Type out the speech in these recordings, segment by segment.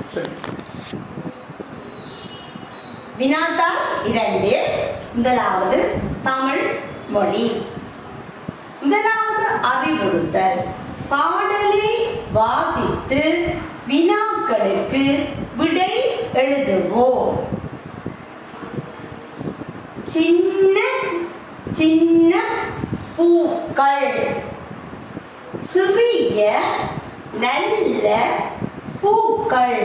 சொல்லு. வினாத்தாள் இரண்டு முதலாவது தமிழ் மொழி முதலாவது அறிவுறுத்தல் பாடலை வாசித்து வினாக்களுக்கு விடை எழுதுவோம் சின்ன சின்ன பூக்கள் சிறிய நல்ல பூக்கள்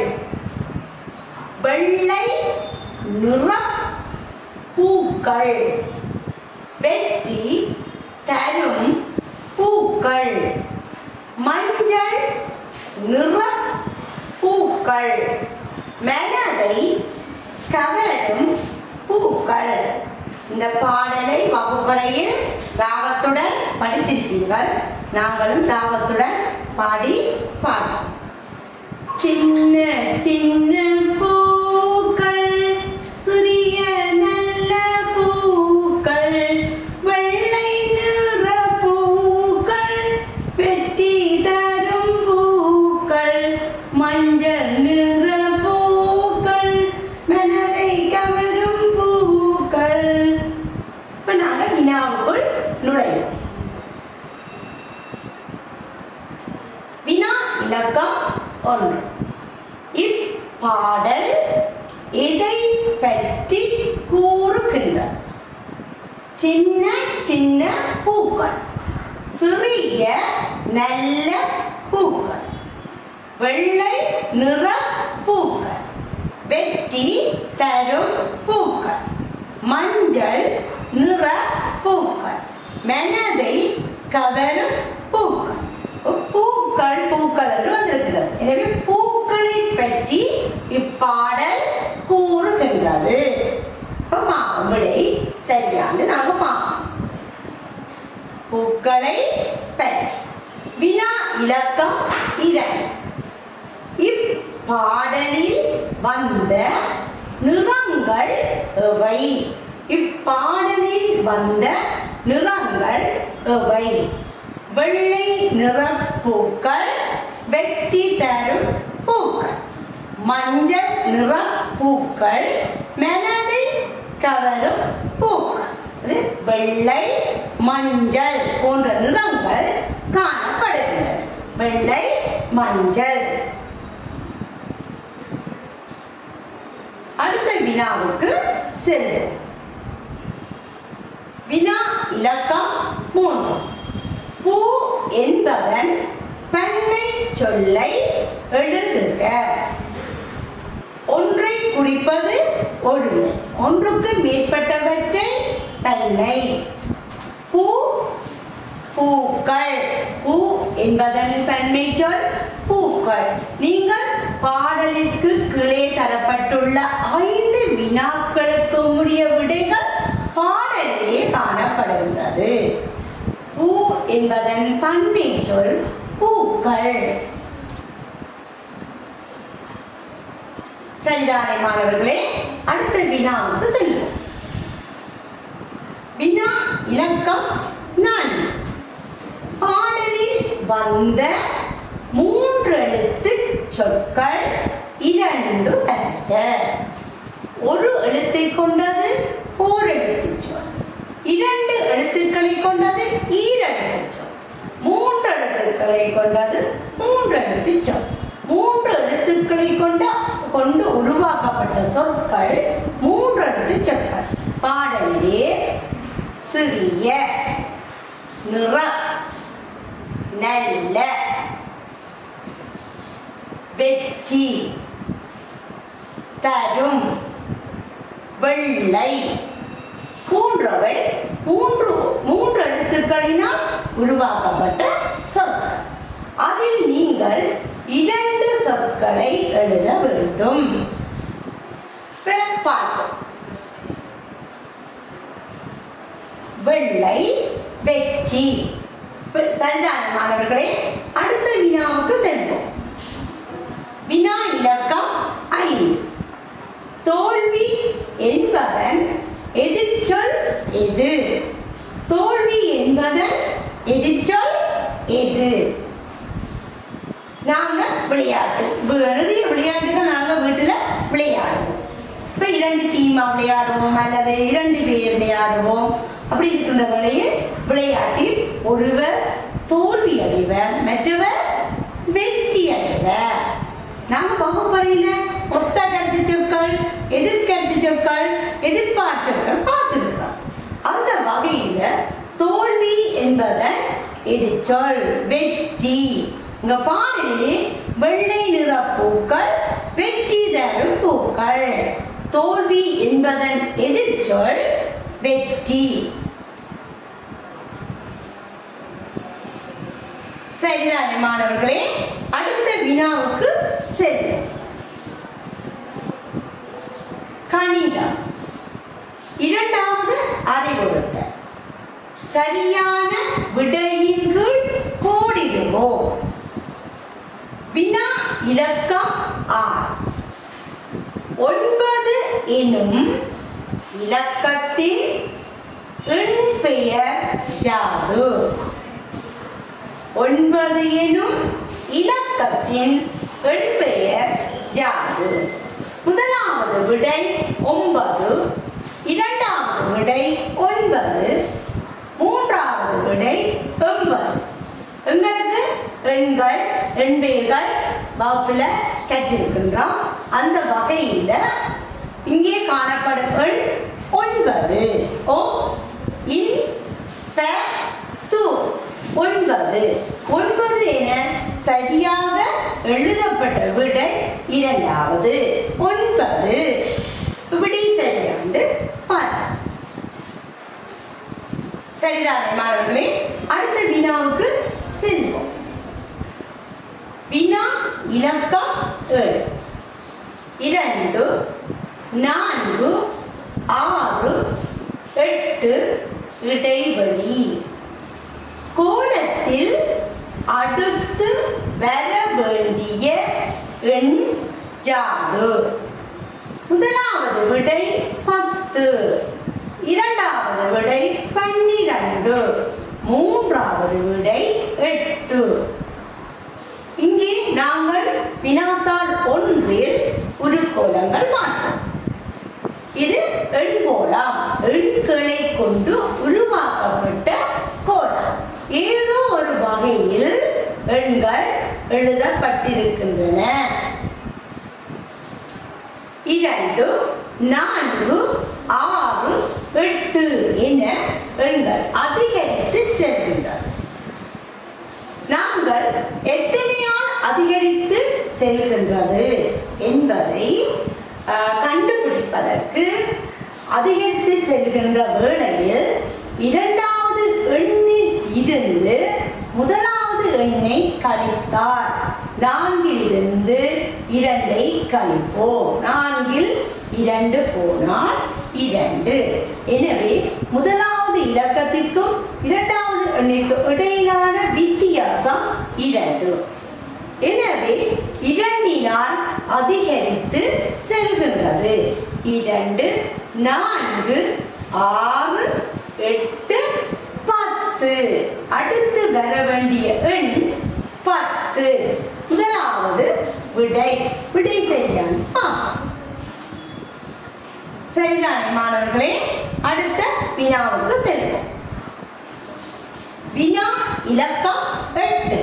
வெள்ளை நிற பூக்கள் வெற்றி தரும் பூக்கள் மஞ்சள் நிற பூக்கள் மனதை கவரும் பூக்கள் இந்த பாடலை வகுப்பறையில் ராகத்துடன் படித்திருப்பீர்கள் நாங்களும் ராகத்துடன் பாடி பாடுவோம் சின்ன சின்ன பூக்கள் சிறிய நல்ல பூக்கள் வெள்ளை நிற பூக்கள் வெற்றி தரும் பூக்கள் மஞ்சள் நிற பூக்கள் மனதை கவரும் பூக்கள் இப்ப நாங்க வினாவுக்குள் நுழையும் வினா இலக்கம் ஒன்று இப்பாடல் எதை பற்றி கூறுகின்றது சின்ன சின்ன பூக்கள் சிறிய நல்ல பூக்கள் வெள்ளை நிற பூக்கள் வெற்றி தரும் பூக்கள் மஞ்சள் நிற பூக்கள் மனதை கவரும் பூக்கள் பூக்கள் பூக்கள் என்று வந்திருக்கிறது எனவே பூக்களை பற்றி இப்பாடல் கூறுகின்றது இப்ப பார்ப்போம் விடை சரியான்னு நாங்க பார்ப்போம் பூக்களை பற்றி வினா இலக்கம் இரண்டு இப்பாடலில் வந்த நிறங்கள் எவை இப்பாடலில் வந்த நிறங்கள் எவை வெள்ளை நிற பூக்கள் வெற்றி தரும் பூக்கள் மஞ்சள் நிற பூக்கள் மனதை கவரும் பூக்கள் அது வெள்ளை மஞ்சள் போன்ற நிறங்கள் காணப்படுகின்றன வெள்ளை மஞ்சள் அடுத்த வினாவுக்கு செல்வோம் வினா இலக்கம் மூன்று பூ என்பவன் பன்மை சொல்லை எழுதுக ஒன்றை குறிப்பது ஒருமை ஒன்றுக்கு மேற்பட்டவற்றை பன்மை பூ பூக்கள் பூ என்பதன் பன்மை சொல் பூக்கள் நீங்கள் பாடலிற்கு கீழே தரப்பட்டுள்ள ஐந்து வினாக்களுக்கு உரிய விடைகள் பாடலிலே காணப்படுகின்றது பூ என்பதன் பன்மை சொல் பூக்கள் சரிதானே மாணவர்களே அடுத்த வினாவுக்கு செல்வோம் வினா இலக்கம் நான்கு பாடலில் வந்த மூன்று எழுத்து சொற்கள் இரண்டு தருக ஒரு எழுத்தை கொண்டது ஓர் எழுத்து சொல் இரண்டு எழுத்துக்களை கொண்டது ஈரெழுத்து சொல் மூன்று எழுத்துக்களை கொண்டது மூன்று எழுத்து சொல் மூன்று எழுத்துக்களை கொண்ட கொண்டு உருவாக்கப்பட்ட சொற்கள் மூன்று எழுத்து சொற்கள் பாடலிலே சிறிய நிற நல்ல வெற்றி தரும் வெள்ளை போன்றவை மூன்று மூன்று எழுத்துக்களினால் உருவாக்கப்பட்ட சொற்கள் அதில் நீங்கள் இரண்டு சொற்களை எழுத வேண்டும் இப்ப பார்ப்போம் வெள்ளை வெற்றி இப்ப சரிதான மாணவர்களே அடுத்த வினாவுக்கு செல்வோம் வினா இலக்கம் ஐந்து தோல்வி என்பதன் எதிர்ச்சொல் எது தோல்வி என்பதன் எதிர்ச்சொல் எது நாங்க விளையாட்டு வி- நிறைய விளையாட்டுகள் நாங்கள் வீட்டில் விளையாடுவோம் இப்போ இரண்டு டீமா விளையாடுவோம் அல்லது இரண்டு பேர் விளையாடுவோம் அப்படி இருக்கின்ற வேளையில் விளையாட்டில் ஒருவர் தோல்வி அடைவர் மற்றவர் வெற்றி அடைவர் நாங்க வகுப்பறையில ஒத்த கருத்து சொற்கள் எதிர்கருத்து சொற்கள் எதிர்பார்த்தொற்கள் பார்த்துருக்கிறோம் அந்த வகையில தோல்வி என்பதன் எதிர்ச்சொல் வெற்றி இங்க பாடலில் வெள்ளை நிற பூக்கள் வெற்றி தரும் பூக்கள் தோல்வி என்பதன் எதிர்ச்சொல் வெற்றி சரிதானே மாணவர்களே அடுத்த வினாவுக்கு செல்வோம் கணிதம் இரண்டாவது அறிவுறுத்த சரியான விடையின் கீழ் கோடிடுவோம் வினா இலக்கம் ஆர் ஒன்பது எனும் இலக்கத்தின் எண் பெயர் யாது ஒன்பது எனும் இலக்கத்தின் எண் பெயர் யாது முதலாவது விடை ஒன்பது இரண்டாவது விடை ஒன்பது மூன்றாவது விடை ஒன்பது எங்களுக்கு எண்கள் எண்பெயர்கள் வகுப்புல கற்றிருக்கின்றோம் அந்த வகையில இங்கே காணப்படும் எண் ஒன்பது ஓ இன் ப து ஒன்பது ஒன்பது என சரியாக எழுதப்பட்ட விடை இரண்டாவது ஒன்பது இப்படி சரியாண்டு பாருங்க சரிதானே மாணவர்களே அடுத்த வினாவுக்கு செல்வோம் வினா இலக்கம் ஏழு இரண்டு நான்கு ஆறு எட்டு இடைவெளி கோலத்தில் அடுத்து வர வேண்டிய எண் யாது முதலாவது விடை பத்து இரண்டாவது விடை பன்னிரண்டு மூன்றாவது விடை எட்டு இங்கே நாங்கள் வினாத்தாள் ஒன்றில் உருக்கோலங்கள் மாற்றோம் இது எண்கோலம் எண்களை கொண்டு உருவாக்கப்பட்ட கோலம் ஏதோ ஒரு வகையில் எண்கள் எழுதப்பட்டிருக்கின்றன இரண்டு நான்கு ஆறு எட்டு என எண்கள் அதிகரித்து செல்கின்றன நாங்கள் எத்தனையால் அதிகரித்து செல்கின்றது என்பதை ஆஹ், கண்டுபிடிப்பதற்கு அதிகரித்து செல்கின்ற வேளையில் இரண்டாவது எண்ணில் இருந்து முதலாவது எண்ணை கழித்தால் நான்கில் இருந்து இரண்டை கழிப்போம் நான்கில் இரண்டு போனால் இரண்டு எனவே முதலாவது இலக்கத்திற்கும் இரண்டாவது எண்ணிற்கும் இடையிலான வித்தியாசம் இரண்டு எனவே இரண்டினால் அதிகரித்து செல்கின்றது இரண்டு நான்கு ஆறு எட்டு பத்து அடுத்து வர வேண்டிய எண் பத்து முதலாவது விடை விடை சரியான சரிதானே மாணவர்களே அடுத்த வினாவுக்கு செல்வோம் வினா இலக்கம் எட்டு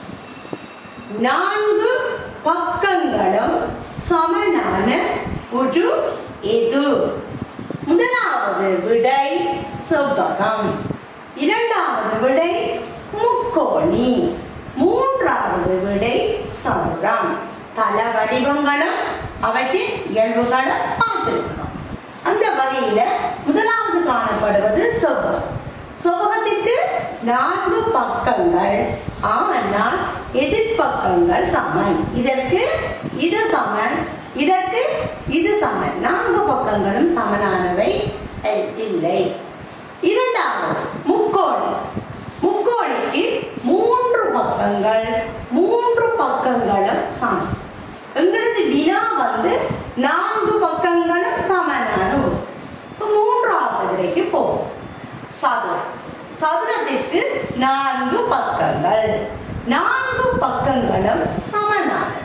நான்கு பக்கங்களும் சமனான ஒரு எது முதலாவது விடை செவ்வகம் இரண்டாவது விடை முக்கோணி மூன்றாவது விடை சதுரம் தல வடிவங்களும் அவற்றின் இயல்புகளும் பார்த்திருக்கிறோம் அந்த வகையில முதலாவது காணப்படுவது செவ்வகம் செவ்வகத்திற்கு நான்கு பக்கங்கள் ஆனால் எதிர்ப்பக்கங்கள் சமன் இதற்கு இது சமன் இதற்கு இது சமன் நான்கு பக்கங்களும் சமனானவை அஹ், இல்லை இரண்டாவது முக்கோணி முக்கோணிக்கு மூன்று பக்கங்கள் மூன்று பக்கங்களும் சமம் எங்களது வினா வந்து நான்கு பக்கங்களும் சமனான ஒரு இப்ப மூன்றாவது விடைக்கு போவோம் சதுரம் சதுரத்திற்கு நான்கு பக்கங்கள் நான்கு பக்கங்களும் சமனானவை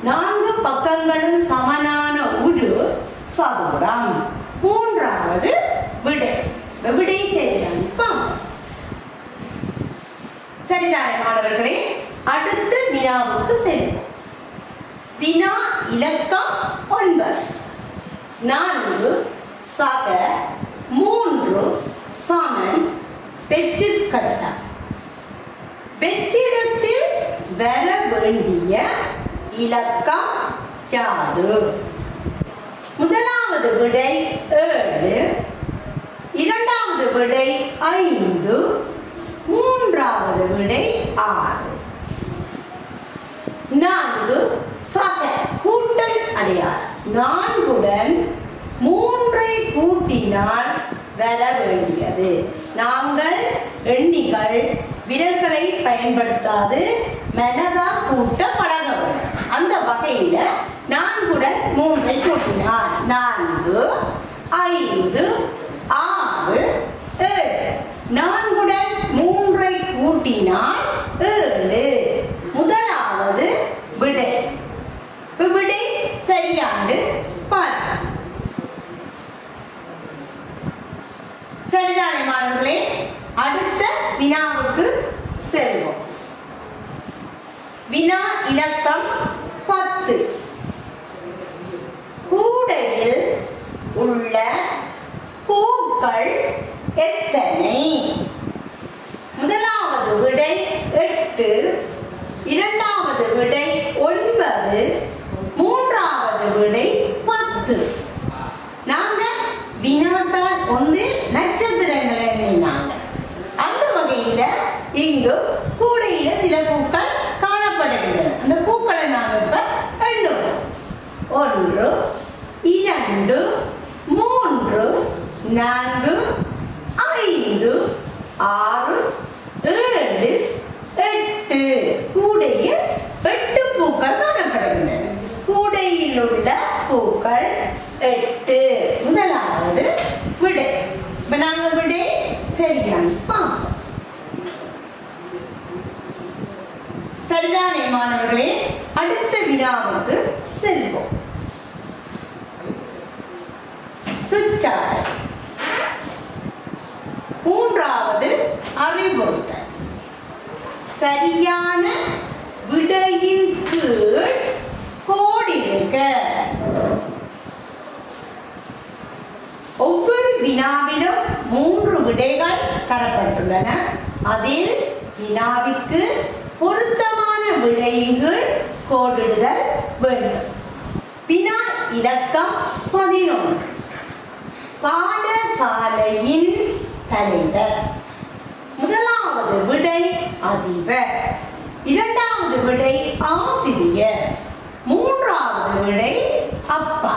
நான்கு பக்கங்களும் சமனான உரு சதுரம் மூன்றாவது விடை இப்ப விடை சரிதான் இப்போ சரிதானே மாணவர்களே அடுத்த வினாவுக்கு செல்வோம் வினா இலக்கம் ஒன்பது நான்கு சக மூன்று சமன் பெற்றுக்கட்ட வெற்றிடத்தில் வர வேண்டிய இலக்கம் யாது முதலாவது விடை ஏழு இரண்டாவது விடை ஐந்து மூன்றாவது விடை ஆறு நான்கு சக கூட்டல் அடையாளம் நான்குடன் மூன்றை கூட்டினால் வர வேண்டியது நாங்கள் எண்ணிகள் விரல்களை பயன்படுத்தாது மனதா கூட்ட பழக வேண்டும் அந்த வகையில நான்குடன் மூன்றை கூட்டினால் நான்கு ஐந்து ஆறு ஏழு நான்குடன் மூன்றை கூட்டினால் ஏழு முதலாவது விடை இப்ப விடை சரியாண்டு பார்க்கலாம் சரிதானே மாணவர்களே அடுத்த வினாவுக்கு செல்வோம் வினா இலக்கம் பத்து கூடையில் உள்ள பூக்கள் எத்தனை முதலாவது விடை எட்டு இரண்டாவது விடை ஒன்பது மூன்றாவது விடை பத்து நாங்க வினாத்தாள் ஒன்றில் நட்சத்திரங்கள் எண்ணினாங்க அந்த வகையில இங்கு கூடையில சில பூக்கள் காணப்படுகின்றன அந்த பூக்களை நாங்க இப்ப எண்ணுவோம் ஒன்று இரண்டு மூன்று நான்கு ஐந்து ஆறு ஏழு எட்டு கூடையில் எட்டு பூக்கள் காணப்படுகின்றன கூடையில் உள்ள பூக்கள் எட்டு முதலாவது விடை இப்ப நாங்க விடை சரிதான் பார்ப்போம் சரிதானே மாணவர்களே அடுத்த வினாவுக்கு செல்வோம் சுற்றாடல் மூன்றாவது அறிவுறுத்தல் சரியான விடையின் கீழ் கோடிடுக ஒவ்வொரு வினாவிலும் மூன்று விடைகள் தரப்பட்டுள்ளன அதில் வினாவிற்கு பொருத்தமான விடையின் கீழ் கோடிடுதல் வேண்டும் வினா இலக்கம் பதினொன்று பாடசாலையின் தலைவர் முதலாவது விடை அதிபர் இரண்டாவது விடை ஆசிரியர் மூன்றாவது விடை அப்பா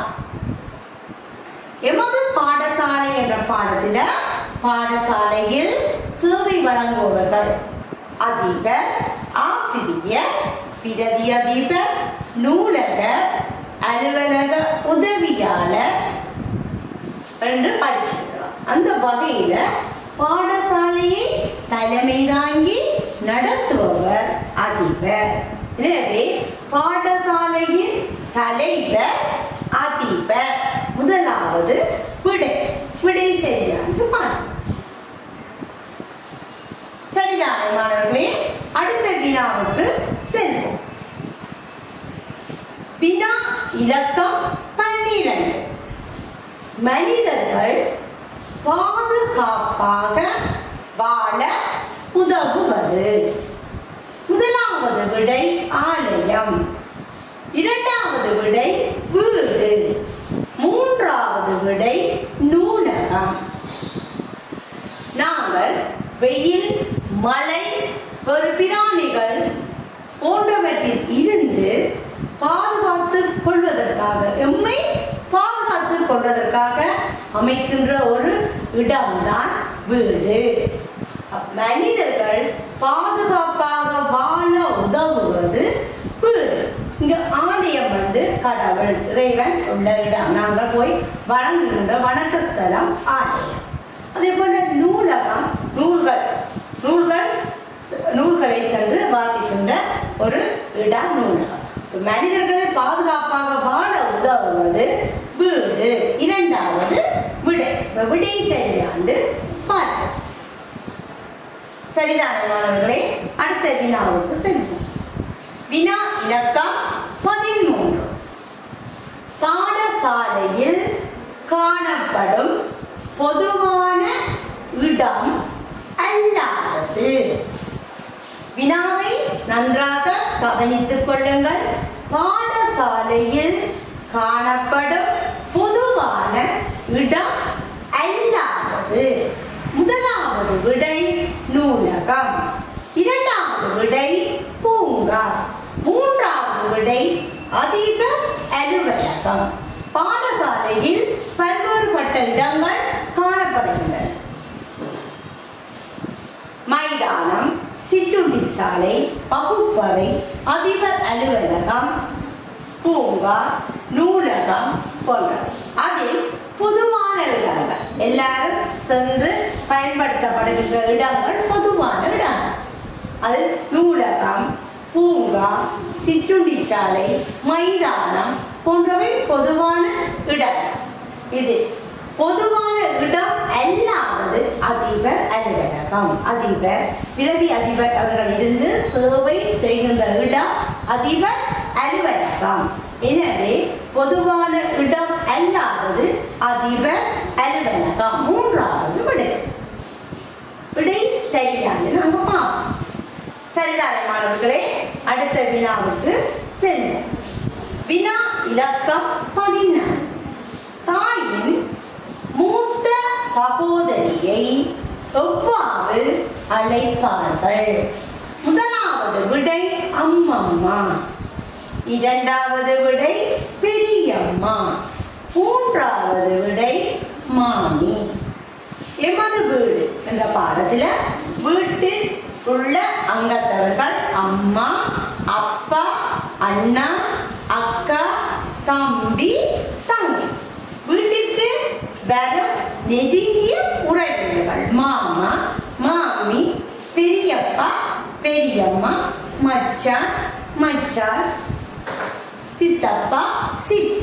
எமது பாடசாலை என்ற பாடத்துல பாடசாலையில் சேவை வழங்குபவர்கள் அதிபர் ஆசிரியர் பிரதி அதிபர் நூலகர் அலுவலக உதவியாளர் என்று படிச்சிருக்கிறோம் அந்த வகையில பாடசாலையை தலைமை தாங்கி நடத்துபவர் அதிபர் எனவே பாடசாலையின் தலைவர் அதிபர் முதலாவது விடை விடை சரியானது பாருங்க சரிதானே மாணவர்களே அடுத்த வினாவுக்கு செல்வோம் வினா இலக்கம் பன்னிரண்டு மனிதர்கள் பாதுகாப்பாக வாழ உதவுவது முதலாவது விடை ஆலயம் இரண்டாவது விடை வீடு மூன்றாவது விடை நூலகம் நாங்கள் வெயில் மழை ஒரு பிராணிகள் போன்றவற்றில் இருந்து பாதுகாத்துக் கொள்வதற்காக எம்மை பாதுகாத்துக் கொள்வதற்காக அமைக்கின்ற ஒரு இடம்தான் வீடு மனிதர்கள் பாதுகாப்பாக வாழ உதவுவது வீடு இங்க ஆலயம் வந்து கடவுள் இறைவன் உள்ள இடம் நாங்கள் போய் வணங்குகின்ற வணக்க ஸ்தலம் ஆலயம் அதே போல நூலகம் நூல்கள் நூல்கள் நூல்களை சென்று வாசிக்கின்ற ஒரு இடம் நூலகம் மனிதர்கள் பாதுகாப்பாக வாழ உதவுவது வீடு இரண்டாவது விடை இப்ப விடை சரியாண்டு பார்ப்போம் சரிதான மாணவர்களே அடுத்த வினாவுக்கு செல்வோம் வினா இலக்கம் பதிமூன்று பாடசாலையில் காணப்படும் பொதுவான இடம் அல்லாதது வினாவை நன்றாக கவனித்துக் கொள்ளுங்கள் பாடசாலையில் காணப்படும் பொதுவான இடம் அல்லாதது முதலாவது விடை நூலகம் இரண்டாவது விடை பூங்கா மூன்றாவது விடை அதிப அலுவலகம் பாடசாலையில் பல்வேறுபட்ட இடங்கள் காணப்படுகின்றன மைதானம் சிற்றுண்டி சாலை வகுப்பறை அதிபர் அலுவலகம் பூங்கா நூலகம் போன்றவை அதில் பொதுவான இடங்கள் எல்லாரும் சென்று பயன்படுத்தப்படுகின்ற இடங்கள் பொதுவான இடங்கள் அது நூலகம் பூங்கா சிற்றுண்டி சாலை மைதானம் போன்றவை பொதுவான இடங்கள் இது பொதுவான இடம் அல்லாதது அதிபர் அலுவலகம் அதிபர் பிரதி அதிபர் அவர்கள் இருந்து சேவை செய்கின்ற இடம் அதிபர் அலுவலகம் எனவே பொதுவான இடம் அல்லாதது அதிபர் அலுவலகம் மூன்றாவது விடை விடை சரியான நம்ம பார்ப்போம் சரிதானே மாணவர்களே அடுத்த வினாவுக்கு செல்வோம் வினா இலக்கம் பதினாறு தாயின் மூத்த சகோதரியை எவ்வாறு அழைப்பார்கள் முதலாவது விடை அம்மம்மா இரண்டாவது விடை பெரியம்மா மூன்றாவது விடை மாமி எமது வீடு என்ற பாடத்துல வீட்டில் உள்ள அங்கத்தவர்கள் அம்மா அப்பா அண்ணா அக்கா தம்பி தங்கை வீட்டிற்கு வரும் நெருங்கிய உறவினர்கள் மாமா மாமி பெரியப்பா பெரியம்மா மச்சான் மச்சான் சித்தப்பா சித்தி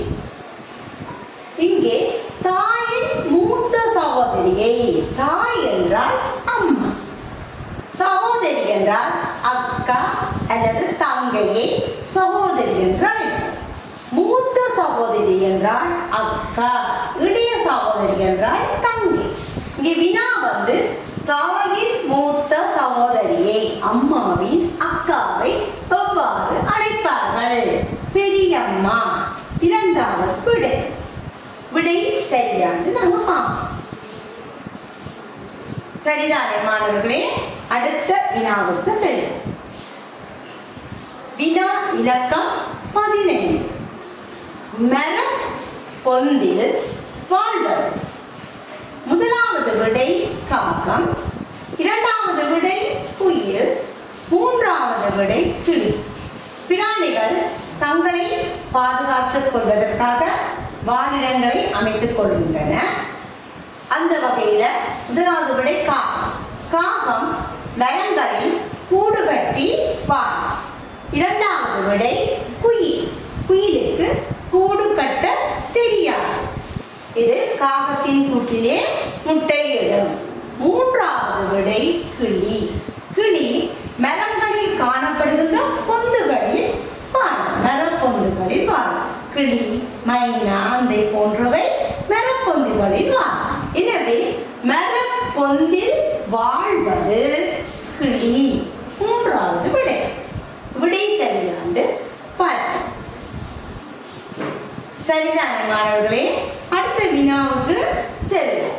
இங்கே தாயின் மூத்த சகோதரியை தாய் என்றால் அம்மா சகோதரி என்றால் அக்கா அல்லது தங்கையை சகோதரி என்றால் மூத்த சகோதரி என்றால் அக்கா இளைய சகோதரி என்றால் தங்கை இங்கே வினா வந்து தாயின் மூத்த சகோதரியை அம்மாவின் அக்காவை எவ்வாறு அழைப்பார்கள் பெரியம்மா இரண்டாவது விடை விடை சரியானது நம்ம பார்ப்போம் சரிதானே மாணவர்களே அடுத்த வினாவுக்கு செல்வோம் வினா இலக்கம் பதினைந்து மரம் பொந்தில் வாழ்வது முதலாவது விடை காகம் இரண்டாவது விடை குயில் மூன்றாவது விடை கிளி பிராணிகள் தங்களை பாதுகாத்துக் கொள்வதற்காக வாழிடங்களை அமைத்துக் கொள்கின்றன அந்த வகையில முதலாவது விடை காகம் காகம் மரங்களில் கூடு கட்டி வாழும் இரண்டாவது விடை குயில் குயிலுக்கு கூடு கட்ட தெரியாது இது காகத்தின் கூட்டிலே முட்டையிடும் மூன்றாவது விடை கிளி கிளி மரங்களில் காணப்படுகின்ற பொந்துகளில் வாழும் மரப்பொந்துகளில் வாழும் கிளி மைனா அந்த போன்றவை மரப்பொந்துகளில் வாழும் எனவே மரப்பொந்தில் வாழ்வது கிளி மூன்றாவது விடை விடை சரியாண்டு பார்ப்போம் சரிதானே மாணவர்களே அடுத்த வினாவுக்கு செல்வோம்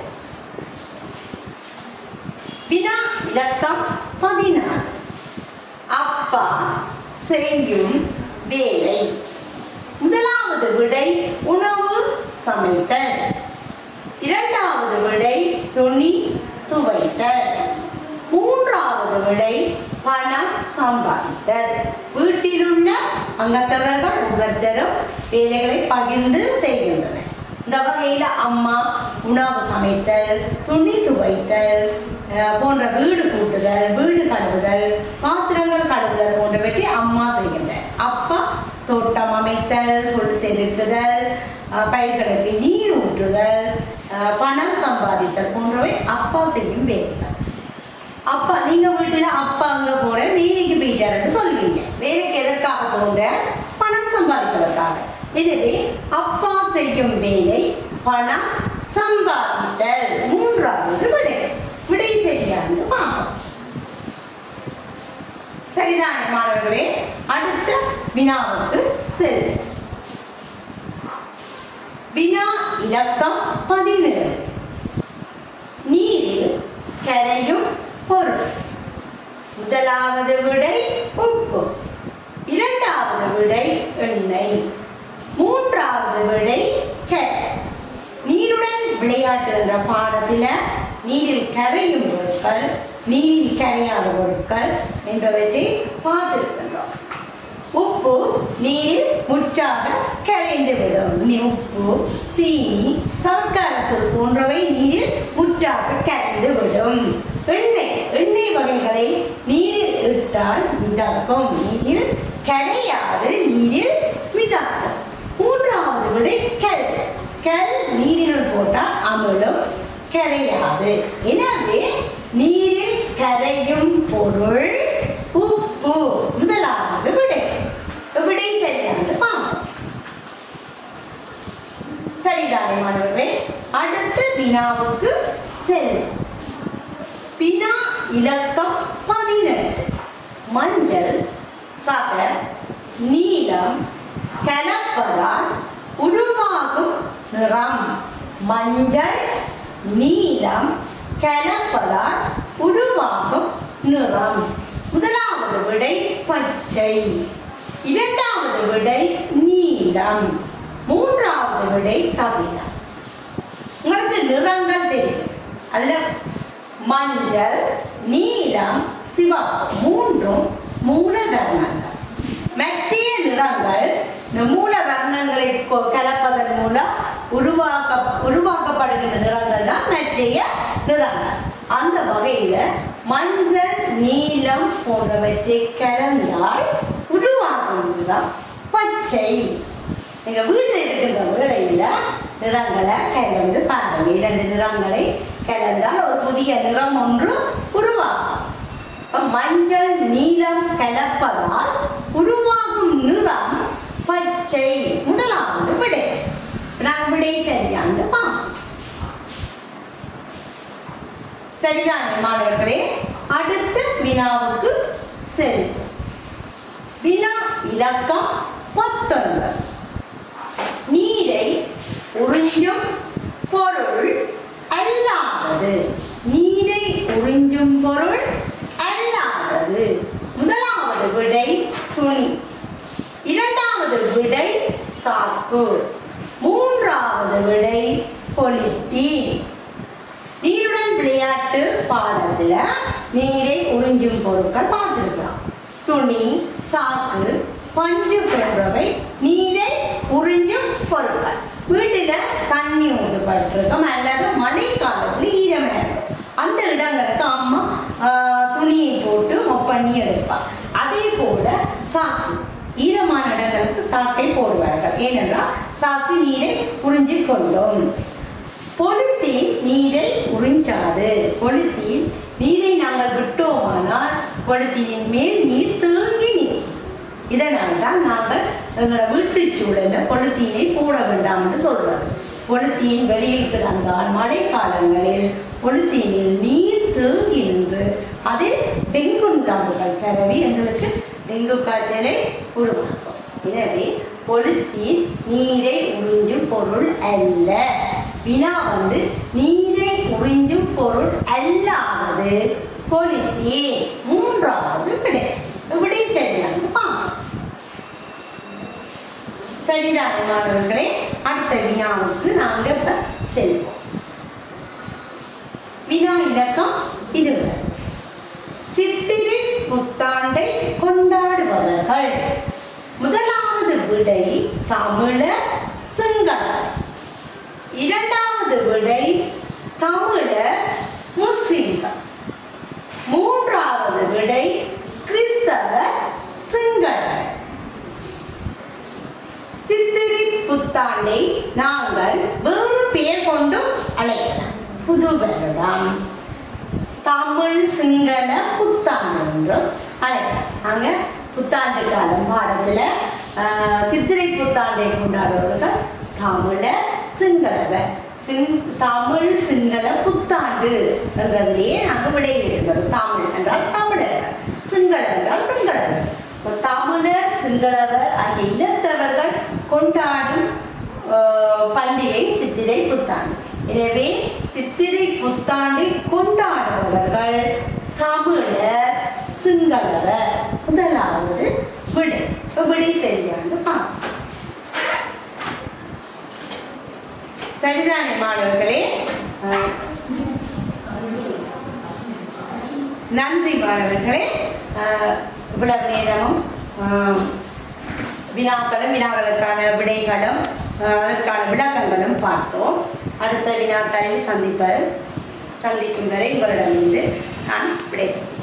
வினா இலக்கம் பதினாறு அப்பா செய்யும் வேலை முதலாவது விடை உணவு சமைத்தல் இரண்டாவது விடை துணி துவைத்தல் மூன்றாவது விடை பணம் சம்பாதித்தல் வீட்டிலுள்ள அங்கத்தவர்கள் ஒவ்வொருத்தரும் வேலைகளை பகிர்ந்து செய்கின்றனர் இந்த வகையில அம்மா உணவு சமைத்தல் துணி துவைத்தல் அஹ், போன்ற வீடு கூட்டுதல் வீடு கழுவுதல் பாத்திரங்கள் கழுவுதல் போன்றவற்றை அம்மா செய்கின்றனர் அப்பா தோட்டம் அமைத்தல் பொருள் செதுக்குதல் அஹ், பயிர்களுக்கு நீர் ஊற்றுதல் அஹ், பணம் சம்பாதித்தல் போன்றவை அப்பா செய்யும் வேலைகள் அப்பா நீங்க வீட்டுல அப்பா அங்க போற வேலைக்கு போயிட்டாருன்னு சொல்லுவீங்க வேலைக்கு எதற்காக போற பணம் சம்பாதிப்பதற்காக எனவே அப்பா செய்யும் வேலை பணம் சம்பாதித்தல் மூன்றாவது விடை விடை சரியானது பார்ப்போம் சரிதானே மாணவர்களே அடுத்த வினாவுக்கு செல் வினா இலக்கம் பதினேழு நீரில் கரையும் பொருள் முதலாவது விடை உப்பு இரண்டாவது விடை எண்ணெய் மூன்றாவது விடை கரை நீருடன் விளையாட்டு என்ற பாடத்துல நீரில் கரையும் பொருட்கள் நீரில் கரையாத பொருட்கள் என்பவற்றை பார்த்திருக்கின்றோம் உப்பு நீரில் முற்றாக கரைந்து விடும் நீ உப்பு சீனி சர்க்கரத்தூள் போன்றவை நீரில் முற்றாக கரைந்து விடும் எண்ணெய் எண்ணெய் வகைகளை நீரில் இட்டால் மிதக்கும் நீரில் கரையாது நீரில் மிதக்கும் மூன்றாவது விடை கல் கல் நீரில் போட்டால் அமிழும் கரையாது எனவே நீரில் கரையும் பொருள் உப்பு முதலாவது விடை விடை சரியானது பார்ப்போம் சரிதானே மாணவர்களே அடுத்த வினாவுக்கு செல்வோம் வினா இலக்கம் பதினெட்டு மஞ்சள் சகர் நீலம் கலப்பதால் உருவாகும் நிறம் மஞ்சள் நீலம் கலப்பதால் உருவாகும் நிறம் முதலாவது விடை பச்சை இரண்டாவது விடை நீலம் மூன்றாவது விடை கவிழம் உங்களுக்கு நிறங்கள் தெரியும் அதுல மஞ்சள் நீலம் சிவப்பு மூன்றும் மூல வர்ணங்கள் மத்திய நிறங்கள் இந்த மூல வர்ணங்களை கொ- கலப்பதன் மூலம் உருவாக்க உருவாக்கப்படுகின்ற நிறங்கள் தான் மத்திய நிறங்கள் அந்த வகையில மஞ்சள் நீலம் போன்றவற்றை கலந்தால் உருவாகும் நிறம் பச்சை எங்க வீட்டில் இருக்கின்ற வேளையில நிறங்களை கலந்து பாருங்க இரண்டு நிறங்களை கலந்தால் ஒரு புதிய நிறம் ஒன்று உருவாகும் அப்ப மஞ்சள் நீலம் கலப்பதால் உருவாகும் நிறம் பச்சை முதலாவது விடை நான் விடை சரியான்னு பார்ப்போம் சரிதானே மாணவர்களே அடுத்த வினாவுக்கு செல்வோம் வினா இலக்கம் பத்தொன்பது நீரை உறிஞ்சும் பொருள் அல்லாதது நீரை உறிஞ்சும் பொருள் அல்லாதது முதலாவது விடை துணி இரண்டாவது விடை சாக்கு மூன்றாவது விடை பொலித்தீன் நீருடன் விளையாட்டு பாடத்துல நீரை உறிஞ்சும் பொருட்கள் பார்த்திருக்கலாம் துணி சாக்கு பஞ்சு போன்றவை நீரை உறிஞ்சும் பொருட்கள் வீட்டுல தண்ணி ஊற்றப்பட்டிருக்கும் அல்லது மழைக்காலத்துல ஈரமேறும் அந்த இடங்களுக்கு அம்மா ஆஹ், துணியை போட்டு மொப் பண்ணி எடுப்பார் அதே போல சாக்கு ஈரமான இடங்களுக்கு சாக்கை போடுவார்கள் ஏனென்றால் சாக்கு நீரை உறிஞ்சி கொள்ளும் பொலித்தீன் நீரை உறிஞ்சாது பொலித்தீன் நீரை நாங்கள் விட்டோமானால் பொலித்தீனின் மேல் நீர் தேங்கி நிற்கும் இதனால் தான் நாங்கள் எங்களோட வீட்டு சூழல பொலித்தீனை போட வேண்டாம் என்று சொல்றது பொலித்தீன் வெளியில் கிடந்தால் மழை காலங்களில் பொலித்தீனில் நீர் தேங்கி நின்று அதில் டெங்கு உண்டாகுகள் பரவி எங்களுக்கு டெங்கு காய்ச்சலை உருவாக்கும் எனவே பொலித்தீன் நீரை உறிஞ்சும் பொருள் அல்ல வினா வந்து நீரை உறிஞ்சும் பொருள் அல்லாதது பொலித்தீன் மூன்றாவது விடை விடை சரியானது பார்ப்போம் சரிதானே மாணவர்களே அடுத்த வினாவுக்கு நாங்கள் இப்ப செல்வோம் வினா இலக்கம் இருபது சித்திரை புத்தாண்டை கொண்டாடுபவர்கள் முதலாவது விடை தமிழர் சிங்களர் இரண்டாவது விடை தமிழர் முஸ்லிம்கள் மூன்றாவது விடை கிறிஸ்தவ சிங்களர் புத்தாண்டை நாங்கள் வேறு பெயர் கொண்டும் அழைக்கலாம் புது வருடம் தமிழ் சிங்கள புத்தாண்டு என்றும் அழைக்கலாம் அங்க புத்தாண்டு காலம் பாடத்துல ஆஹ், சித்திரை புத்தாண்டை கொண்டாடுபவர்கள் தமிழர் சிங்களவர் சிங் தமிழ் சிங்கள புத்தாண்டு என்றதிலேயே அங்கு விடை இருக்கிறது தமிழ் என்றால் தமிழர் சிங்களர் என்றால் சிங்களவர் இப்ப தமிழர் சிங்களவர் ஆகிய இனத்தவர்கள் கொண்டாடும் ஆஹ், பண்டிகை சித்திரை புத்தாண்டு எனவே சித்திரை புத்தாண்டை கொண்டாடுபவர்கள் தமிழர் சிங்களவர் முதலாவது விடை இப்ப விடை சரியான்னு பார்ப்போம் சரிதானே மாணவர்களே ஆஹ், நன்றி மாணவர்களே ஆஹ், இவ்வளவு நேரமும் ஆஹ், வினாக்களும் வினாக்களுக்கான விடைகளும் ஆஹ், அதற்கான விளக்கங்களும் பார்த்தோம் அடுத்த வினாக்களில் சந்திப்ப சந்திக்கும் வரை உங்களிடமிருந்து நான் விடை